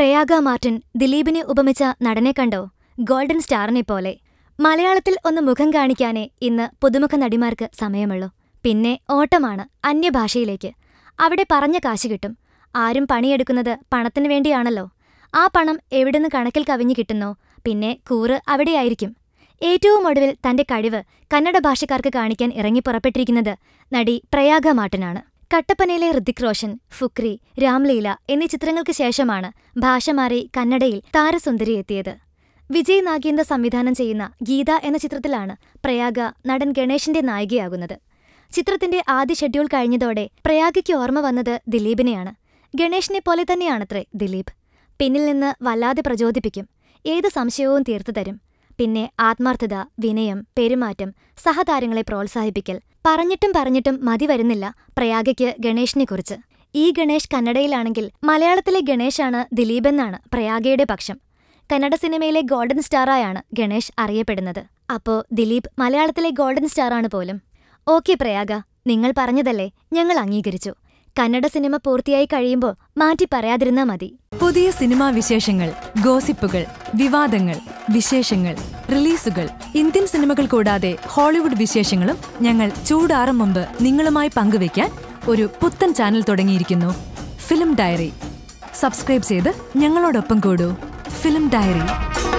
Prayaga Martin ദിലീപിനെ ഉപമിച്ച നടനെ കണ്ടോ ഗോൾഡൻ സ്റ്റാറിനെ പോലെ മലയാളത്തിൽ ഒന്ന് മുഖം കാണിക്കാനേ ഇന്ന് പുതുമുഖ നടിമാർക്ക് സമയമുള്ളൂ പിന്നെ ഓട്ടമാണ് അന്യഭാഷയിലേക്ക് അവിടെ പറഞ്ഞ കാശ് കിട്ടും ആരും പണിയെടുക്കുന്നത് പണത്തിനു വേണ്ടിയാണല്ലോ ആ പണം എവിടുന്ന് കണക്കിൽ കവിഞ്ഞു കിട്ടുന്നോ പിന്നെ കൂറ് അവിടെയായിരിക്കും ഏറ്റവും ഒടുവിൽ തന്റെ കഴിവ് കന്നഡ ഭാഷക്കാർക്ക് കാണിക്കാൻ ഇറങ്ങിപ്പുറപ്പെട്ടിരിക്കുന്നത് നടി പ്രയാഗ മാട്ടനാണ് കട്ടപ്പനയിലെ ഋതിക് റോഷൻ ഫുക്രി രാംലീല എന്നീ ചിത്രങ്ങൾക്ക് ശേഷമാണ് ഭാഷ മാറി കന്നഡയിൽ താരസുന്ദരി എത്തിയത് വിജയ് നാഗേന്ദ്ര സംവിധാനം ചെയ്യുന്ന ഗീത എന്ന ചിത്രത്തിലാണ് പ്രയാഗ നടൻ ഗണേഷിന്റെ നായികയാകുന്നത് ചിത്രത്തിന്റെ ആദ്യ ഷെഡ്യൂൾ കഴിഞ്ഞതോടെ പ്രയാഗയ്ക്ക് ഓർമ്മ വന്നത് ദിലീപിനെയാണ് ഗണേഷിനെ പോലെ തന്നെയാണത്രേ ദിലീപ് പിന്നിൽ നിന്ന് വല്ലാതെ പ്രചോദിപ്പിക്കും ഏത് സംശയവും തീർത്തു തരും പിന്നെ ആത്മാർത്ഥത വിനയം പെരുമാറ്റം സഹതാരങ്ങളെ പ്രോത്സാഹിപ്പിക്കൽ പറഞ്ഞിട്ടും പറഞ്ഞിട്ടും മതി വരുന്നില്ല പ്രയാഗയ്ക്ക് ഗണേഷിനെക്കുറിച്ച് ഈ ഗണേഷ് കന്നഡയിലാണെങ്കിൽ മലയാളത്തിലെ ഗണേഷാണ് ദിലീപെന്നാണ് പ്രയാഗയുടെ പക്ഷം കന്നഡ സിനിമയിലെ ഗോൾഡൻ സ്റ്റാറായാണ് ഗണേഷ് അറിയപ്പെടുന്നത് അപ്പോ ദിലീപ് മലയാളത്തിലെ ഗോൾഡൻ സ്റ്റാറാണ് പോലും ഓക്കെ പ്രയാഗ നിങ്ങൾ പറഞ്ഞതല്ലേ ഞങ്ങൾ അംഗീകരിച്ചു കന്നഡ സിനിമ പൂർത്തിയായി കഴിയുമ്പോൾ മാറ്റി പറയാതിരുന്നാ മതി പുതിയ സിനിമാ വിശേഷങ്ങൾ ഗോസിപ്പുകൾ വിവാദങ്ങൾ വിശേഷങ്ങൾ റിലീസുകൾ ഇന്ത്യൻ സിനിമകൾ കൂടാതെ ഹോളിവുഡ് വിശേഷങ്ങളും ഞങ്ങൾ ചൂടാറും മുമ്പ് നിങ്ങളുമായി പങ്കുവയ്ക്കാൻ ഒരു പുത്തൻ ചാനൽ തുടങ്ങിയിരിക്കുന്നു ഫിലിം ഡയറി സബ്സ്ക്രൈബ് ചെയ്ത് ഞങ്ങളോടൊപ്പം കൂടൂ ഫിലിം ഡയറി